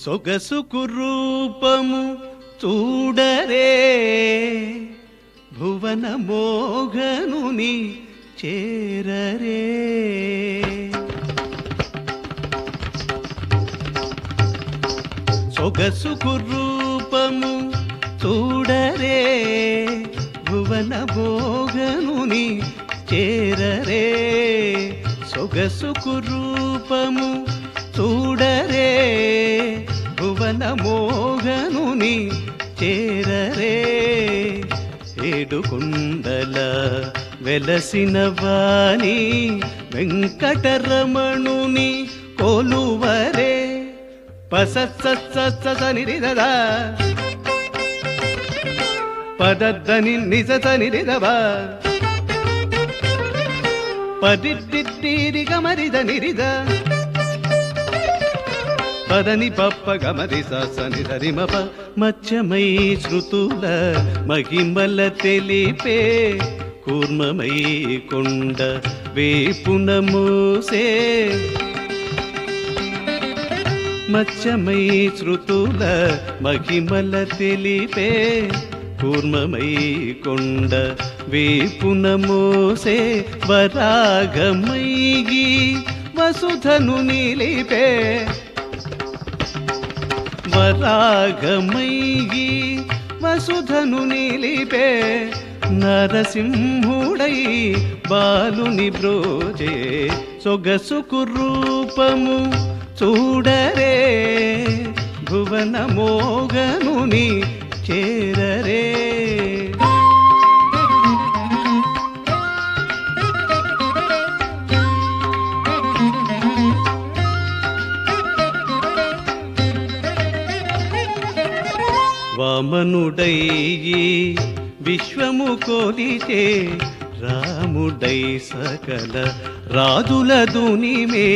సొగసుకు రూపము చూడరే భువన మోగనుని చేరరే సొగసుకు రూపము చూడరే భువన భోగనుని చేరరే సొగసుకు రూపము చూడరే భువన మోగనుని చేరరే ఏడుకుండల వెలసిన వాణి వెంకటరమణుని కొలువరే పసనిరిదద పదద్దని నిజత నిరిదవ పదిట్టిరి గమరిద నిరిద పదని పప్ప గమరి సని సరిమప మచ్చమై శృతుల మహిమల తెలిపే కూర్మమై కొండ వేపున మూసే మచ్చమై శృతుల మహిమల తెలిపే కూర్మమై కొండ వేపున మోసే వరాగమైగి వసుధను నిలిపే వరాగమైగి వసుధను నిలిపే నరసింహుడై బాలుని బ్రోజే సొగసుకు రూపము చూడరే భువన మోగనుని చేరరే వామనుడయ్యి విశ్వము కోలితే రాముడై సకల రాజుల దునిమే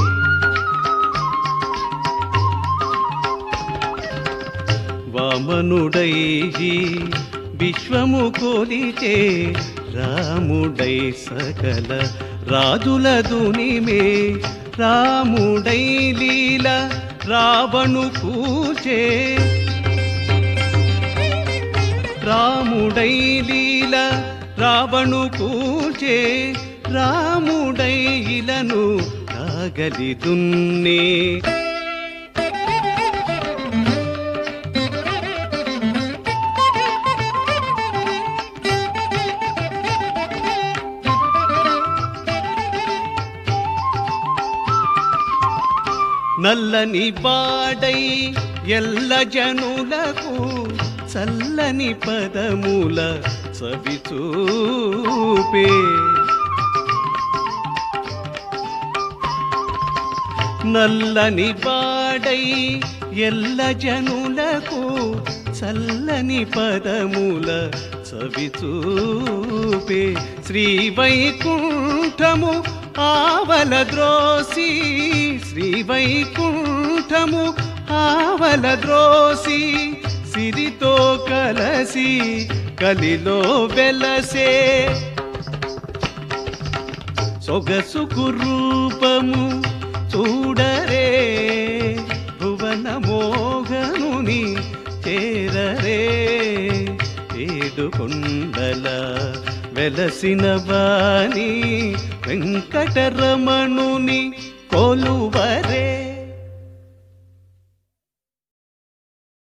వామనుడైహి విశ్వము కోలితే రాముడై సకల రాజుల దునిమే రాముడై లీల రావణు కూచే రాముడై లీల రావణు కూచే రాముడై ఇలను నాగలి దున్నే నల్లని బాడై ఎల్ల జనులకు చల్లని పదముల సవి చూపే నల్లని బాడై ఎల్ల జనులకు చల్లని పదముల సవి చూపే శ్రీ వైకుంఠము ఆవల ద్రోసి శ్రీ వైకుంఠము ఆవల ద్రోసి సిరితో కలసి కలిలో వెలసే సొగసుకు రూపము చూడరే భువన మోగనుని చేరరే ఏడు కొండల వెలసిన వాణి వెంకటరమణుని కొలువరే